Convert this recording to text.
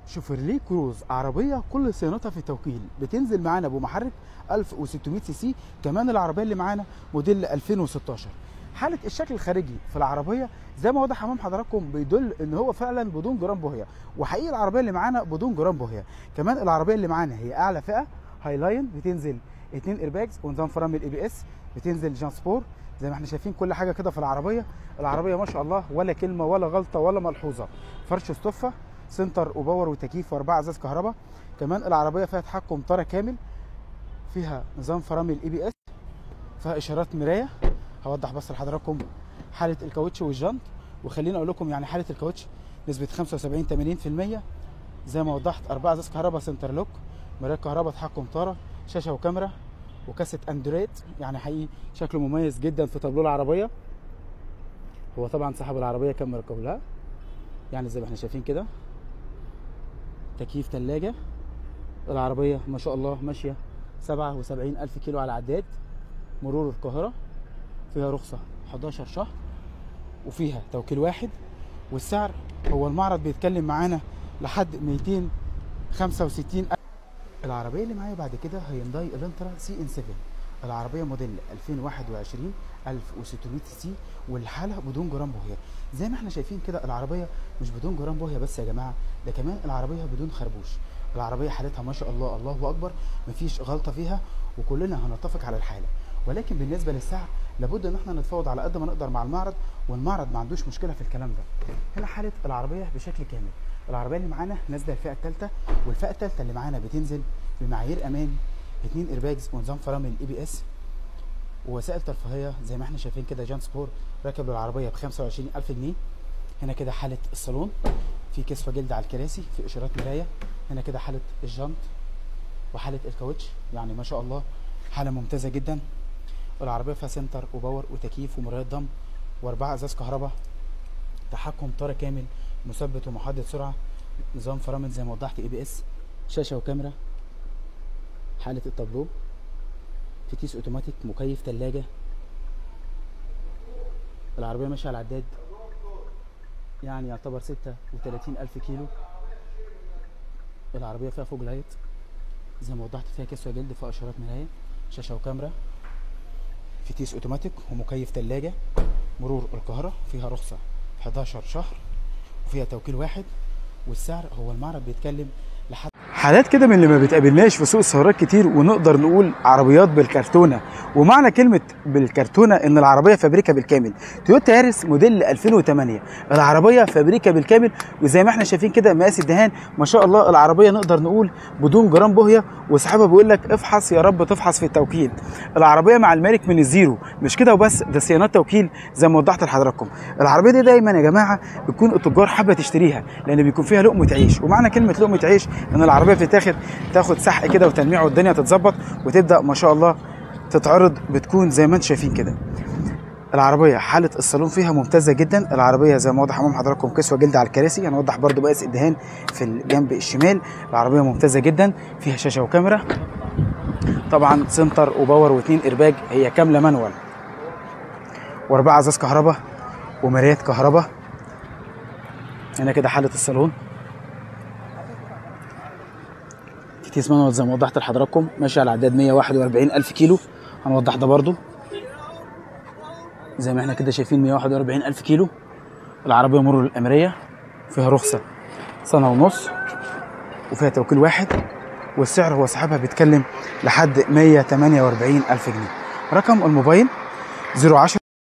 شوفرليه كروز عربيه كل صيانتها في التوكيل بتنزل معانا بمحرك 1600 سي سي كمان العربيه اللي معانا موديل 2016 حاله الشكل الخارجي في العربيه زي ما واضح امام حضراتكم بيدل ان هو فعلا بدون جرام بوهيه وحقيقي العربيه اللي معانا بدون جرام بوهيه كمان العربيه اللي معانا هي اعلى فئه هاي لاين بتنزل اتنين ايرباجز ونظام فرامل الاي بي اس بتنزل جان سبور زي ما احنا شايفين كل حاجه كده في العربيه العربيه ما شاء الله ولا كلمه ولا غلطه ولا ملحوظه فرش استفه سنتر وباور وتكييف واربعه ازاز كهرباء كمان العربيه فيها تحكم طاره كامل فيها نظام فرامل اي بي اس فيها اشارات مرايه هوضح بس لحضراتكم حاله الكاوتش والجنط وخليني اقول لكم يعني حاله الكاوتش نسبه 75 80% زي ما وضحت اربعه ازاز كهرباء سنتر لوك مرايه كهرباء تحكم طاره شاشه وكاميرا وكاسه اندرويد يعني حقيقي شكله مميز جدا في تابلو العربيه هو طبعا صاحب العربيه كان مركب لها يعني زي ما احنا شايفين كده تكييف ثلاجه العربيه ما شاء الله ماشيه 77 الف كيلو على العداد مرور القاهره فيها رخصه 11 شهر وفيها توكيل واحد والسعر هو المعرض بيتكلم معانا لحد 265 ألف العربيه اللي معايا بعد كده هيونداي الانترا سي ان 7 العربيه موديل 2021 1600 سي والحاله بدون جرام بوهيه زي ما احنا شايفين كده العربيه مش بدون جرام بوهيه بس يا جماعه ده كمان العربيه بدون خربوش العربيه حالتها ما شاء الله الله اكبر مفيش غلطه فيها وكلنا هنتفق على الحاله ولكن بالنسبه للسعر لابد ان احنا نتفاوض على قد ما نقدر مع المعرض والمعرض ما عندوش مشكله في الكلام ده هنا حاله العربيه بشكل كامل العربيه اللي معانا نازله الفئه الثالثه والفئه الثالثه اللي معانا بتنزل بمعايير امان اتنين ايرباجز ونظام فرامل اي بي اس ووسائل ترفيهيه زي ما احنا شايفين كده جان سبور راكب العربيه ب 25000 جنيه هنا كده حاله الصالون في كسوه جلد على الكراسي في اشارات مرايه هنا كده حاله الجنط وحاله الكاوتش يعني ما شاء الله حاله ممتازه جدا العربيه فيها سنتر وباور وتكييف ومرايات ضم واربعه ازاز كهرباء تحكم طاره كامل مثبت ومحدد سرعه نظام فرامل زي ما وضحت اي بي اس شاشه وكاميرا حاله التابلو في كيس اوتوماتيك مكيف ثلاجه العربيه ماشيه على العداد يعني يعتبر 36 الف كيلو العربيه فيها فوج لايت زي ما وضحت فيها كسوه جلد فيها اشارات مرايه شاشه وكاميرا في كيس اوتوماتيك ومكيف ثلاجه مرور القاهره فيها رخصه 11 شهر وفيها توكيل واحد والسعر هو المعرض بيتكلم لحد حالات كده من اللي ما بتقابلناش في سوق السيارات كتير ونقدر نقول عربيات بالكرتونه ومعنى كلمه بالكرتونه ان العربيه فابريكا بالكامل تويوتا يارس موديل 2008 العربيه فابريكا بالكامل وزي ما احنا شايفين كده مقاس الدهان ما شاء الله العربيه نقدر نقول بدون جرام بوهيه وصاحبها بيقول لك افحص يا رب تفحص في التوكيل العربيه مع المالك من الزيرو مش كده وبس ده صيانات توكيل زي ما وضحت لحضراتكم العربيه دي دايما يا جماعه بتكون التجار حابه تشتريها لان بيكون فيها لقمه عيش ومعنى كلمه لقمه عيش ان العربيه بتتاخد تاخد سحق كده وتلميع والدنيا تتظبط وتبدا ما شاء الله تتعرض بتكون زي ما انتم شايفين كده العربية حالة الصالون فيها ممتازة جدا العربية زي ما واضح أمام حضراتكم كسوة جلد على الكراسي هنوضح برضو مقاس الدهان في الجنب الشمال العربية ممتازة جدا فيها شاشة وكاميرا طبعا سنتر وباور واثنين إرباج هي كاملة مانوال وأربعة أزاز كهرباء ومرايات كهرباء هنا كده حالة الصالون كيس مانوال زي ما وضحت لحضراتكم ماشي على عداد 141 ألف كيلو هنوضح ده برضو زي ما احنا كده شايفين 141 ألف كيلو العربية مرور الأمرية فيها رخصة سنة ونص وفيها توكيل واحد والسعر هو صاحبها بيتكلم لحد 148 ألف جنيه رقم الموبايل 010